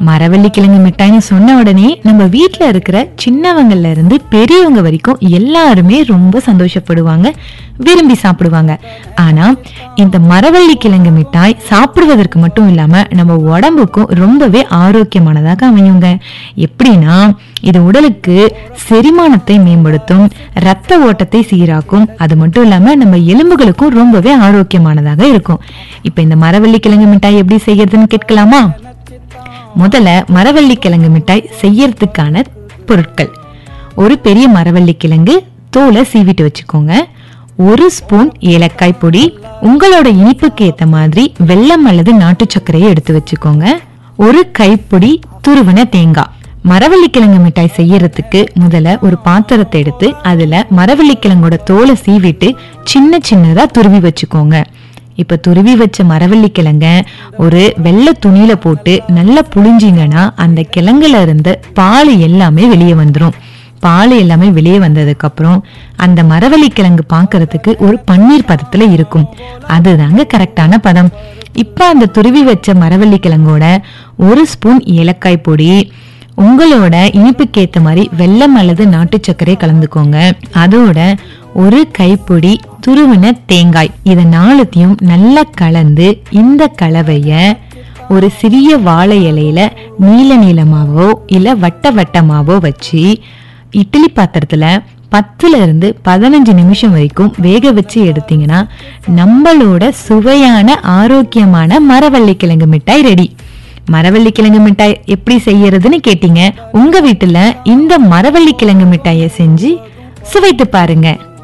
மரவள்ளி கிழங்கு மிட்டாய்னு சொன்ன உடனே நம்ம வீட்ல இருக்கிற சின்னவங்கள்ல இருந்து பெரியவங்க வரைக்கும் எல்லாருமே ரொம்ப சந்தோஷப்படுவாங்க விரும்பி சாப்பிடுவாங்க ஆனா இந்த மரவள்ளி கிழங்கு மிட்டாய் சாப்பிடுவதற்கு மட்டும் இல்லாம நம்ம உடம்புக்கும் ரொம்பவே ஆரோக்கியமானதாக அமையுங்க எப்படின்னா இது உடலுக்கு செரிமானத்தை மேம்படுத்தும் ரத்த ஓட்டத்தை சீராக்கும் அது மட்டும் இல்லாம நம்ம எலும்புகளுக்கும் ரொம்பவே ஆரோக்கியமானதாக இருக்கும் இப்ப இந்த மரவள்ளி கிழங்கு மிட்டாய் எப்படி செய்யறதுன்னு கேட்கலாமா முதல்ல மரவள்ளி கிழங்கு மிட்டாய் செய்யறதுக்கான பொருட்கள் ஒரு பெரிய மரவள்ளி கிழங்கு தோலை சீவிட்டு வச்சுக்கோங்க ஒரு ஸ்பூன் ஏலக்காய் பொடி உங்களோட இனிப்புக்கு ஏத்த மாதிரி வெல்லம் அல்லது நாட்டு சர்க்கரையை எடுத்து வச்சுக்கோங்க ஒரு கைப்பிடி துருவன தேங்காய் மரவள்ளி கிழங்கு மிட்டாய் செய்யறதுக்கு முதல்ல ஒரு பாத்திரத்தை எடுத்து அதுல மரவள்ளி கிழங்கோட தோலை சீவிட்டு சின்ன சின்னதா துருவி வச்சுக்கோங்க இப்ப துருவி வச்ச மரவள்ளி கிழங்க ஒரு வெள்ளை துணியில போட்டு நல்லா புழிஞ்சிங்கன்னா அந்த கிழங்குல இருந்து பால் எல்லாமே வெளியே வந்துரும் பால் எல்லாமே வெளியே வந்ததுக்கு அப்புறம் அந்த மரவள்ளி கிழங்கு பார்க்கிறதுக்கு ஒரு பன்னீர் பதத்துல இருக்கும் அதுதாங்க கரெக்டான பதம் இப்ப அந்த துருவி வச்ச மரவள்ளி கிழங்கோட ஒரு ஸ்பூன் ஏலக்காய் பொடி உங்களோட இனிப்புக்கு ஏத்த மாதிரி வெல்லம் அல்லது நாட்டு சர்க்கரை கலந்துக்கோங்க அதோட ஒரு கைப்பிடி துருவின தேங்காய் இத நாலுத்தையும் நல்லா கலந்து இந்த கலவைய ஒரு சிறிய வாழை இலையில நீல நீளமாவோ இல்ல வட்ட வட்டமாவோ வச்சு இட்லி பாத்திரத்துல பத்துல இருந்து பதினஞ்சு நிமிஷம் வரைக்கும் வேக வச்சு எடுத்தீங்கன்னா நம்மளோட சுவையான ஆரோக்கியமான மரவள்ளி கிழங்கு மிட்டாய் ரெடி மரவள்ளி கிழங்கு மிட்டாய் எப்படி செய்யறதுன்னு கேட்டீங்க உங்க வீட்டுல இந்த மரவள்ளி கிழங்கு மிட்டாயை செஞ்சு சுவைத்து பாருங்க